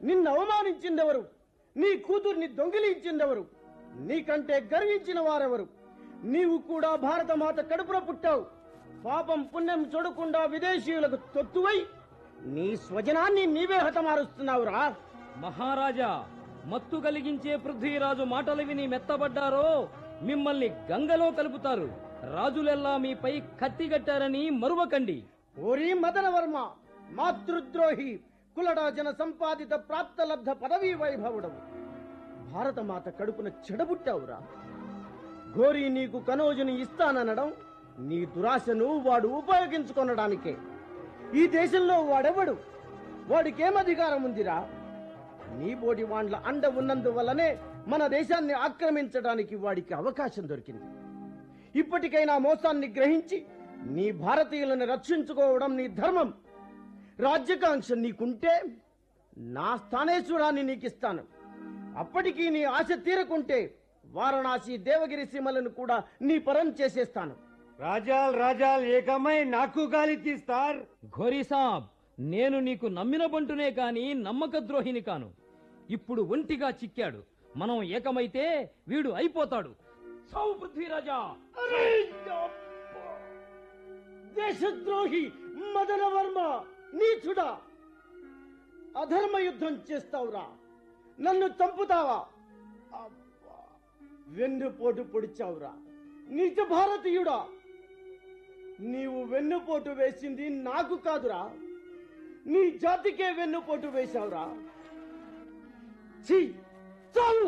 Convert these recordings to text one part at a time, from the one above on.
నిన్ను అవమానించిందెవరు నీ కూతుర్ని దొంగిలించిందెవరు నీకంటే గర్వించిన వారెవరు నీవు కూడా భారతమాత కడుపున పుట్టావు పాపం పుణ్యం చూడకుండా విదేశీయులకు తొత్తువై నీ స్వజనాన్ని నీవే హతమారుస్తున్నావురా మహారాజా మత్తు కలిగించే పృథ్వీరాజు మాటలు విని మెత్తబడ్డారో మిమ్మల్ని గంగలో కలుపుతారు రాజులెల్లా మీపై కత్తిగట్టారని మరువకండి ఓరి మదనవర్మ మాతృద్రోహి కులడాజన సంపాదిత ప్రాప్తలబ్ధ పదవీ వైభవుడవు భారతమాత కడుపున చెడబుట్టావురా ఘోరీ నీకు కనోజుని ఇస్తాననడం నీ దురాశను వాడు ఉపయోగించుకొనడానికే ఈ దేశంలో వాడెవడు వాడికేం అధికారం ఉందిరా నీ బోడి వాండ్ల అండ ఉన్నందువల్లనే మన దేశాన్ని ఆక్రమించడానికి వాడికి అవకాశం దొరికింది ఇప్పటికైనా మోసాన్ని గ్రహించి నీ భారతీయులను రక్షించుకోవడం నీ ధర్మం రాజ్యకాంక్ష నీకుంటే నా స్థానేశ్వరాన్ని నీకిస్తాను అప్పటికీ నీ ఆశ తీరకుంటే వారణాసి దేవగిరి సీమలను కూడా నీ పరం చేసేస్తాను రాజాల్ రాజాల్ ఏకమై నాకు గాలి తీస్తార్ ఘోరీ సాబ్ నేను నీకు నమ్మిన బంటునే కాని నమ్మక ద్రోహిని కాను ఇప్పుడు ఒంటిగా చిక్కాడు మనం ఏకమైతే వీడు అయిపోతాడు సౌ పృథ్వీరాజా అరే యప్ప! దేశద్రోహి మదనవర్మ నీచుడా అధర్మ యుద్ధం చేస్తావురా నన్ను చంపుతావా అబ్బా! వెన్నుపోటు పొడిచావురా నీచ భారతీయుడా నీవు వెన్నుపోటు వేసింది నాకు కాదురా నీ జాతికే వెన్నుపోటు వేశావురా ఛీ! చాలు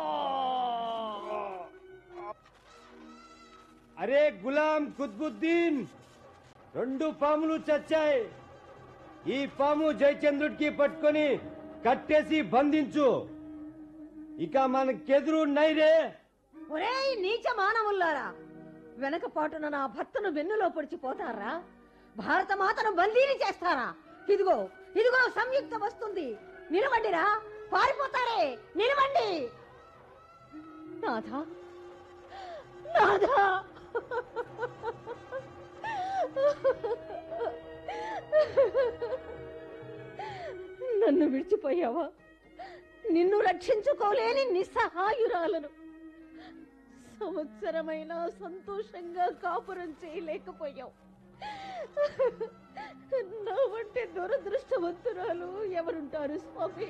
అరే గులాం కుత్బుద్దీన్ రెండు పాములు చచ్చాయి ఈ పాము జయచంద్రుడికి పట్టుకొని కట్టేసి బంధించు ఇక మనకెదురు నైరే ఒరేయ్ నీచ మానవుల్లారా వెనకపాటున నా భర్తను వెన్నులో పొడిచిపోతారా భారత మాతను బందీని చేస్తారా ఇదిగో ఇదిగో సంయుక్త వస్తుంది నిలవండిరా పారిపోతారే నిలవండి నాథా నాథా నన్ను విడిచిపోయావా నిన్ను రక్షించుకోలేని నిస్సహాయురాలను సంవత్సరమైన సంతోషంగా కాపురం చేయలేకపోయావు నా వంటి దురదృష్టవంతురాలు ఎవరుంటారు స్వామి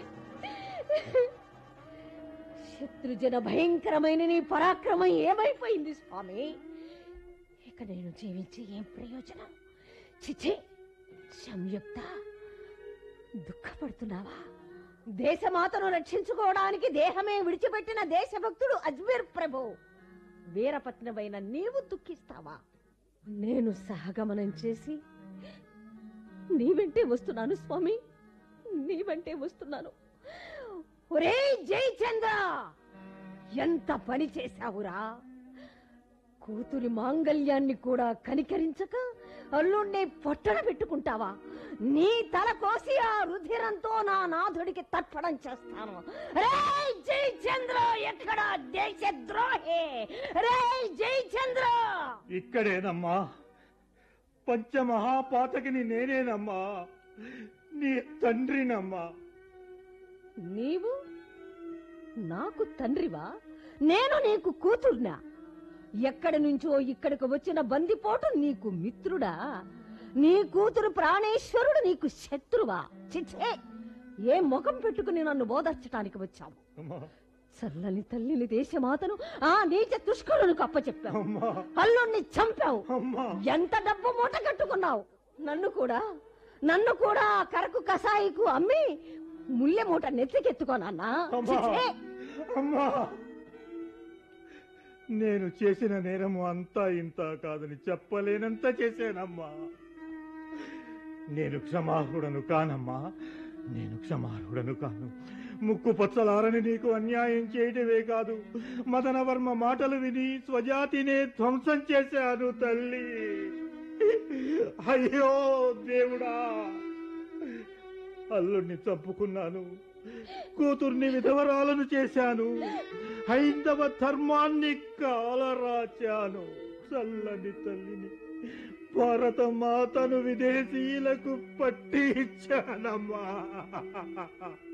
శత్రుజన భయంకరమైన నీ పరాక్రమం ఏమైపోయింది స్వామి ఇక నేను జీవించి ఏం ప్రయోజనం చిచి సంయుక్త దుఃఖపడుతున్నావా దేశమాతను రక్షించుకోవడానికి దేహమే విడిచిపెట్టిన దేశభక్తుడు అజ్మీర్ ప్రభు వీరపత్నమైన నీవు దుఃఖిస్తావా నేను సహగమనం చేసి నీ వెంటే వస్తున్నాను స్వామి నీ వెంటే వస్తున్నాను ఒరే జై చంద్ర ఎంత పని చేశావురా కూతురి మాంగల్యాన్ని కూడా కనికరించక అల్లుణ్ణి పొట్టన పెట్టుకుంటావా నీ తల కోసి ఆ రుధిరంతో నా నాథుడికి తర్పణం చేస్తాను రే జై చంద్ర ఎక్కడ దేశ ద్రోహి రే జై చంద్ర ఇక్కడేనమ్మా పంచమహాపాతకిని నేనేనమ్మా నీ తండ్రినమ్మా నీవు నాకు తండ్రివా నేను నీకు కూతుర్నా ఎక్కడి నుంచో ఇక్కడికి వచ్చిన బందిపోటు నీకు మిత్రుడా నీ కూతురు ప్రాణేశ్వరుడు నీకు శత్రువా చిచ్చే ఏ ముఖం పెట్టుకుని నన్ను బోధర్చడానికి వచ్చావు అమ్మా చల్లని తల్లిని దేశమాతను ఆ నీచ దుష్కరులకు అప్పచెప్పావు అమ్మా అల్లుణ్ణి చంపావు అమ్మా ఎంత డబ్బు మూట కట్టుకున్నావు నన్ను కూడా నన్ను కూడా ఆ కరకు కసాయికు అమ్మి ముల్లె మూట నెత్తికెత్తుకోనన్నా అమ్మా అమ్మా నేను చేసిన నేరము అంతా ఇంత కాదని చెప్పలేనంత చేశానమ్మా నేను క్షమార్హుడను కానమ్మా నేను క్షమార్హుడను కాను ముక్కు పచ్చలారని నీకు అన్యాయం చేయటమే కాదు మదనవర్మ మాటలు విని స్వజాతినే ధ్వంసం చేశాను తల్లి అయ్యో దేవుడా అల్లుణ్ణి చంపుకున్నాను కూతుర్ని విధవరాలను చేశాను హైందవ ధర్మాన్ని కాలరాచాను చల్లని తల్లిని భారత మాతను విదేశీయులకు పట్టి ఇచ్చానమ్మా